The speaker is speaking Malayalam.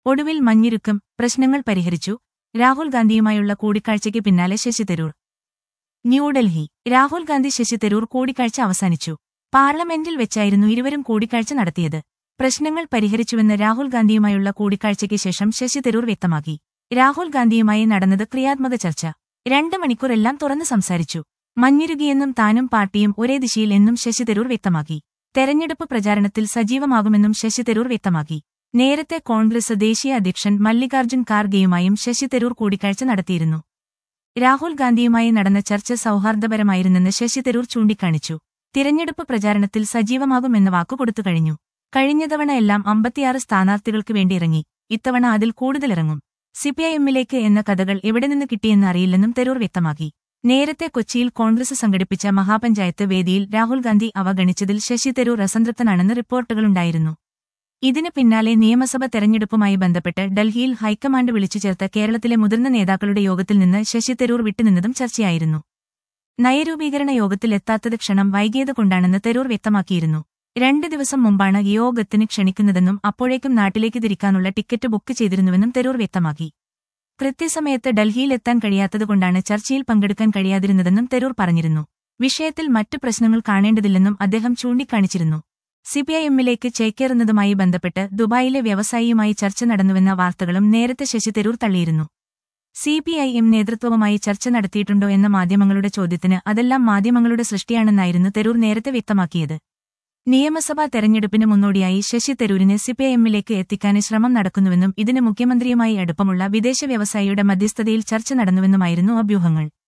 ഒടുവിൽ മഞ്ഞിരുക്കം പ്രശ്നങ്ങൾ പരിഹരിച്ചു രാഹുൽ ഗാന്ധിയുമായുള്ള കൂടിക്കാഴ്ചയ്ക്ക് പിന്നാലെ ശശി തരൂർ ന്യൂഡൽഹി രാഹുൽ ഗാന്ധി ശശി തരൂർ കൂടിക്കാഴ്ച അവസാനിച്ചു പാർലമെന്റിൽ വെച്ചായിരുന്നു ഇരുവരും കൂടിക്കാഴ്ച നടത്തിയത് പ്രശ്നങ്ങൾ പരിഹരിച്ചുവെന്ന് രാഹുൽ ഗാന്ധിയുമായുള്ള കൂടിക്കാഴ്ചയ്ക്ക് ശേഷം ശശി തരൂർ വ്യക്തമാക്കി രാഹുൽ ഗാന്ധിയുമായി നടന്നത് ക്രിയാത്മക ചർച്ച രണ്ട് മണിക്കൂറെല്ലാം തുറന്നു സംസാരിച്ചു മഞ്ഞുരുകിയെന്നും താനും പാർട്ടിയും ഒരേ ദിശയിൽ എന്നും ശശി തരൂർ വ്യക്തമാക്കി തെരഞ്ഞെടുപ്പ് പ്രചാരണത്തിൽ സജീവമാകുമെന്നും ശശി തരൂർ വ്യക്തമാക്കി നേരത്തെ കോൺഗ്രസ് ദേശീയ അധ്യക്ഷൻ മല്ലികാർജ്ജുൻ ഖാർഗെയുമായും ശശി തരൂർ കൂടിക്കാഴ്ച നടത്തിയിരുന്നു രാഹുൽ ഗാന്ധിയുമായി നടന്ന ചർച്ച സൗഹാർദ്ദപരമായിരുന്നെന്ന് ശശി തരൂർ ചൂണ്ടിക്കാണിച്ചു തിരഞ്ഞെടുപ്പ് പ്രചാരണത്തിൽ സജീവമാകുമെന്ന വാക്കുകൊടുത്തു കഴിഞ്ഞു കഴിഞ്ഞ തവണ എല്ലാം അമ്പത്തിയാറ് സ്ഥാനാർത്ഥികൾക്ക് വേണ്ടി ഇറങ്ങി ഇത്തവണ അതിൽ കൂടുതലിറങ്ങും സിപിഐഎമ്മിലേക്ക് എന്ന കഥകൾ എവിടെ നിന്ന് കിട്ടിയെന്ന് അറിയില്ലെന്നും തരൂർ വ്യക്തമാക്കി നേരത്തെ കൊച്ചിയിൽ കോൺഗ്രസ് സംഘടിപ്പിച്ച മഹാപഞ്ചായത്ത് വേദിയിൽ രാഹുൽ ഗാന്ധി അവഗണിച്ചതിൽ ശശി തരൂർ അസംതൃപ്തനാണെന്ന് റിപ്പോർട്ടുകളുണ്ടായിരുന്നു ഇതിന് പിന്നാലെ നിയമസഭ തെരഞ്ഞെടുപ്പുമായി ബന്ധപ്പെട്ട് ഡൽഹിയിൽ ഹൈക്കമാൻഡ് വിളിച്ചു ചേർത്ത കേരളത്തിലെ മുതിർന്ന നേതാക്കളുടെ യോഗത്തിൽ നിന്ന് ശശി തരൂർ വിട്ടുനിന്നതും ചർച്ചയായിരുന്നു നയരൂപീകരണ യോഗത്തിൽ എത്താത്തത് ക്ഷണം വൈകിയത് കൊണ്ടാണെന്ന് തരൂർ വ്യക്തമാക്കിയിരുന്നു രണ്ട് ദിവസം മുമ്പാണ് യോഗത്തിന് ക്ഷണിക്കുന്നതെന്നും അപ്പോഴേക്കും നാട്ടിലേക്ക് തിരിക്കാനുള്ള ടിക്കറ്റ് ബുക്ക് ചെയ്തിരുന്നുവെന്നും തരൂർ വ്യക്തമാക്കി കൃത്യസമയത്ത് ഡൽഹിയിലെത്താൻ കഴിയാത്തതുകൊണ്ടാണ് ചർച്ചയിൽ പങ്കെടുക്കാൻ കഴിയാതിരുന്നതെന്നും തരൂർ പറഞ്ഞിരുന്നു വിഷയത്തിൽ മറ്റു പ്രശ്നങ്ങൾ കാണേണ്ടതില്ലെന്നും അദ്ദേഹം ചൂണ്ടിക്കാണിച്ചിരുന്നു സിപിഐഎമ്മിലേക്ക് ചേക്കേറുന്നതുമായി ബന്ധപ്പെട്ട് ദുബായിലെ വ്യവസായിയുമായി ചർച്ച നടന്നുവെന്ന വാർത്തകളും നേരത്തെ ശശി തരൂർ തള്ളിയിരുന്നു സിപിഐഎം നേതൃത്വവുമായി ചർച്ച നടത്തിയിട്ടുണ്ടോ എന്ന മാധ്യമങ്ങളുടെ ചോദ്യത്തിന് അതെല്ലാം മാധ്യമങ്ങളുടെ സൃഷ്ടിയാണെന്നായിരുന്നു തരൂർ നേരത്തെ വ്യക്തമാക്കിയത് നിയമസഭാ തെരഞ്ഞെടുപ്പിന് മുന്നോടിയായി ശശി തരൂരിനെ സിപിഐഎമ്മിലേക്ക് എത്തിക്കാൻ ശ്രമം നടക്കുന്നുവെന്നും ഇതിന് മുഖ്യമന്ത്രിയുമായി അടുപ്പമുള്ള വിദേശ വ്യവസായിയുടെ മധ്യസ്ഥതയിൽ ചർച്ച നടന്നുവെന്നുമായിരുന്നു അഭ്യൂഹങ്ങൾ